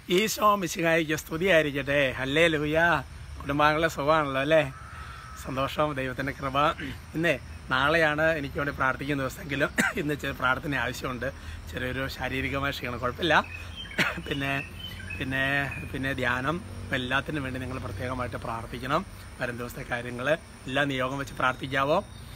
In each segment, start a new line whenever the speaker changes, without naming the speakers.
ഈശോ മിശിഹായിക്ക് സ്തുതിയായിരിക്കട്ടെ അല്ലേ ലൂയ കുടുംബാംഗങ്ങളെ സുഖമാണല്ലോ അല്ലേ സന്തോഷം ദൈവത്തിൻ്റെ കൃപ ഇന്നേ നാളെയാണ് എനിക്ക് വേണ്ടി പ്രാർത്ഥിക്കുന്ന ദിവസമെങ്കിലും ഇന്ന് ചെറിയ പ്രാർത്ഥന ആവശ്യമുണ്ട് ചെറിയൊരു ശാരീരികമായ ക്ഷീണം കുഴപ്പമില്ല പിന്നെ പിന്നെ പിന്നെ ധ്യാനം ഇപ്പം എല്ലാത്തിനും വേണ്ടി നിങ്ങൾ പ്രത്യേകമായിട്ട് പ്രാർത്ഥിക്കണം വരും ദിവസത്തെ കാര്യങ്ങൾ എല്ലാം നിയോഗം വെച്ച് പ്രാർത്ഥിക്കാവോ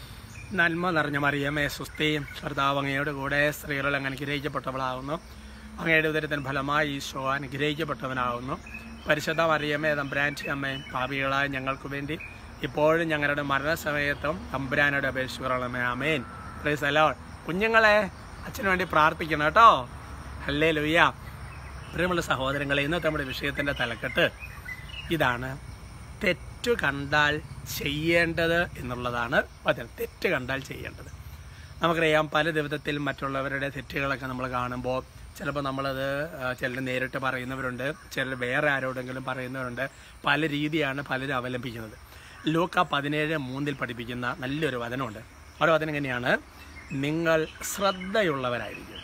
നന്മ നിറഞ്ഞ മറിയമേ സുസ്ഥി കർത്താവ് അങ്ങയുടെ കൂടെ സ്ത്രീകളിൽ അങ്ങ് അനുഗ്രഹിക്കപ്പെട്ടവളാകുന്നു അങ്ങയുടെ ഉദരത്തിന് ഫലമായി ഈശോ അനുഗ്രഹിക്കപ്പെട്ടവനാകുന്നു പരിശുദ്ധ മറിയമേ തമ്പുരാൻ്റെ അമ്മയും പാപികളായ ഞങ്ങൾക്ക് വേണ്ടി ഇപ്പോഴും ഞങ്ങളുടെ മരണസമയത്തും തമ്പുരാനോട് അപേക്ഷിക്കണമേ അമേൻ പ്ലീസ് അല്ലോ കുഞ്ഞുങ്ങളെ അച്ഛന് വേണ്ടി പ്രാർത്ഥിക്കണം കേട്ടോ അല്ലേ ലുയ്യ പ്രിയമുള്ള സഹോദരങ്ങളെ ഇന്നത്തെ നമ്മുടെ വിഷയത്തിൻ്റെ തലക്കെട്ട് ഇതാണ് തെറ്റ് കണ്ടാൽ ചെയ്യേണ്ടത് എന്നുള്ളതാണ് വചനം തെറ്റ് കണ്ടാൽ ചെയ്യേണ്ടത് നമുക്കറിയാം പല വിധത്തിൽ മറ്റുള്ളവരുടെ തെറ്റുകളൊക്കെ നമ്മൾ കാണുമ്പോൾ ചിലപ്പോൾ നമ്മളത് ആ, ചിലർ നേരിട്ട് പറയുന്നവരുണ്ട് ചിലർ വേറെ ആരോടെങ്കിലും പറയുന്നവരുണ്ട് പല രീതിയാണ് പലരും അവലംബിക്കുന്നത് ലൂക്ക പതിനേഴ് മൂന്നിൽ പഠിപ്പിക്കുന്ന നല്ലൊരു വചനമുണ്ട് ആ ഒരു വചനം എങ്ങനെയാണ് നിങ്ങൾ ശ്രദ്ധയുള്ളവരായിരിക്കും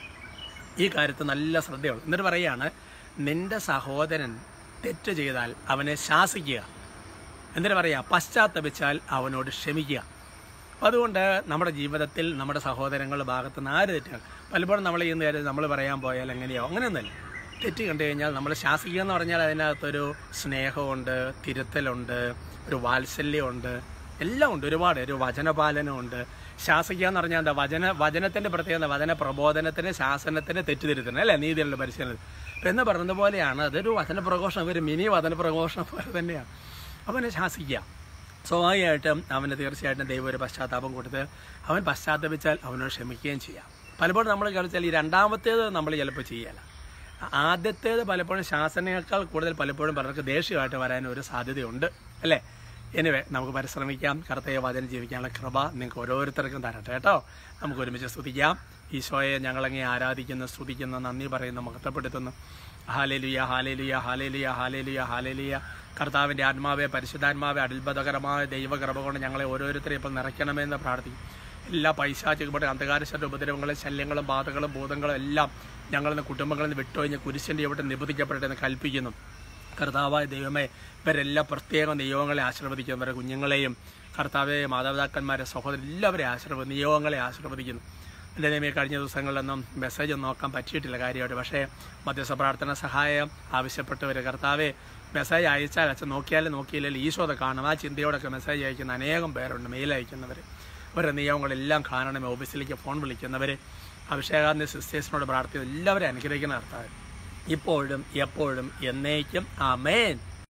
ഈ കാര്യത്തിൽ നല്ല ശ്രദ്ധയുള്ളൂ എന്നിട്ട് പറയുകയാണ് നിന്റെ സഹോദരൻ തെറ്റ് ചെയ്താൽ അവനെ ശാസിക്കുക എന്നിട്ട് പറയുക പശ്ചാത്തപിച്ചാൽ അവനോട് ക്ഷമിക്കുക അപ്പം അതുകൊണ്ട് നമ്മുടെ ജീവിതത്തിൽ നമ്മുടെ സഹോദരങ്ങളുടെ ഭാഗത്ത് നിന്ന് ആര് തെറ്റുകൾ പലപ്പോഴും നമ്മൾ ഈ നേരം നമ്മൾ പറയാൻ പോയാൽ എങ്ങനെയോ അങ്ങനെയൊന്നുമല്ല തെറ്റ് കണ്ടു കഴിഞ്ഞാൽ നമ്മൾ ശാസിക്കുക എന്ന് പറഞ്ഞാൽ അതിനകത്തൊരു സ്നേഹമുണ്ട് തിരുത്തലുണ്ട് ഒരു വാത്സല്യമുണ്ട് എല്ലാം ഉണ്ട് ഒരുപാട് ഒരു വചനപാലനമുണ്ട് ശാസിക്കുക എന്ന് പറഞ്ഞാൽ എന്താ വചന വചനത്തിന്റെ പ്രത്യേകത വചന പ്രബോധനത്തിന് ശാസനത്തിന് തെറ്റുതിരുത്തണം അല്ലേ നീതിയുള്ള പരിശീലനം അപ്പം എന്ന് പറഞ്ഞതുപോലെയാണ് അതൊരു വചന പ്രഘോഷണം ഒരു മിനി വചന പ്രഘോഷണം പോലെ തന്നെയാണ് അവനെ ശാസിക്കുക സ്വാഭാവികമായിട്ടും അവന് തീർച്ചയായിട്ടും ദൈവം ഒരു പശ്ചാത്താപം കൊടുത്ത് അവൻ പശ്ചാത്തപിച്ചാൽ അവനോട് ക്ഷമിക്കുകയും ചെയ്യാം പലപ്പോഴും നമ്മൾ കളിച്ചാൽ ഈ രണ്ടാമത്തേത് നമ്മൾ ചിലപ്പോൾ ചെയ്യല ആദ്യത്തേത് പലപ്പോഴും ശാസനയേക്കാൾ കൂടുതൽ പലപ്പോഴും പലർക്ക് ദേഷ്യമായിട്ട് വരാൻ ഒരു സാധ്യതയുണ്ട് അല്ലേ എനിവേ നമുക്ക് പരിശ്രമിക്കാം കർത്തയ വചനം ജീവിക്കാനുള്ള കൃപ നിങ്ങൾക്ക് ഓരോരുത്തർക്കും തരട്ടെ കേട്ടോ നമുക്ക് ഒരുമിച്ച് സ്തുതിക്കാം ഈശോയെ ഞങ്ങളങ്ങെ ആരാധിക്കുന്നു സ്തുതിക്കുന്നു നന്ദി പറയുന്നു മഹത്വപ്പെടുത്തുന്നു ഹാലേലുയ ഹാലേലുയ ഹാലേലുയ ഹാലേലുയ ഹാലേലുയ കർത്താവിൻ്റെ ആത്മാവെ പരിശുദ്ധാത്മാവെ അത്ഭുതകരമായ ദൈവകൃപ കൊണ്ട് ഞങ്ങളെ ഓരോരുത്തരെയും ഇപ്പോൾ നിറയ്ക്കണമെന്ന് പ്രാർത്ഥിക്കും എല്ലാ പൈശാചികപ്പെട്ട അന്ധകാരശന്റെ ഉപദ്രവങ്ങളും ശല്യങ്ങളും ബാധകളും ഭൂതങ്ങളും എല്ലാം ഞങ്ങളിൽ നിന്ന് കുടുംബങ്ങളിൽ നിന്ന് വിട്ടൊഴിഞ്ഞ് കുരിശൻ്റെ ഇവിടെ നിബന്ധിക്കപ്പെടട്ടെ എന്ന് കൽപ്പിക്കുന്നു കർത്താവായ ദൈവമേ ഇവരെല്ലാം പ്രത്യേകം നിയോഗങ്ങളെ ആശീർവദിക്കുന്നു ഇവരുടെ കുഞ്ഞുങ്ങളെയും കർത്താവെ മാതാപിതാക്കന്മാരെ സഹോദരൻ എല്ലാവരെയും ആശീർവദിക്കുന്നു നിയോഗങ്ങളെ ആശീർവദിക്കുന്നു എൻ്റെ ദൈവമേ കഴിഞ്ഞ ദിവസങ്ങളിലൊന്നും മെസ്സേജ് നോക്കാൻ പറ്റിയിട്ടില്ല കാര്യമായിട്ട് പക്ഷേ മധ്യസ്ഥ പ്രാർത്ഥന സഹായം ആവശ്യപ്പെട്ടവർ കർത്താവെ മെസ്സേജ് അയച്ചാൽ അച്ഛൻ നോക്കിയാലും നോക്കിയില്ലെങ്കിൽ ഈശോതെ കാണും ആ ചിന്തയോടൊക്കെ മെസ്സേജ് അയക്കുന്ന അനേകം പേരുണ്ട് മെയിൽ അയക്കുന്നവർ അവരുടെ നിയമങ്ങളെല്ലാം കാണണമേ ഓഫീസിലേക്ക് ഫോൺ വിളിക്കുന്നവർ അഭിഷേകാന്തി സിസ്റ്റേഴ്സിനോട് പ്രാർത്ഥിക്കുന്ന എല്ലാവരെയും അനുഗ്രഹിക്കുന്ന കർത്താവ് ഇപ്പോഴും എപ്പോഴും എന്നേക്കും ആമേൻ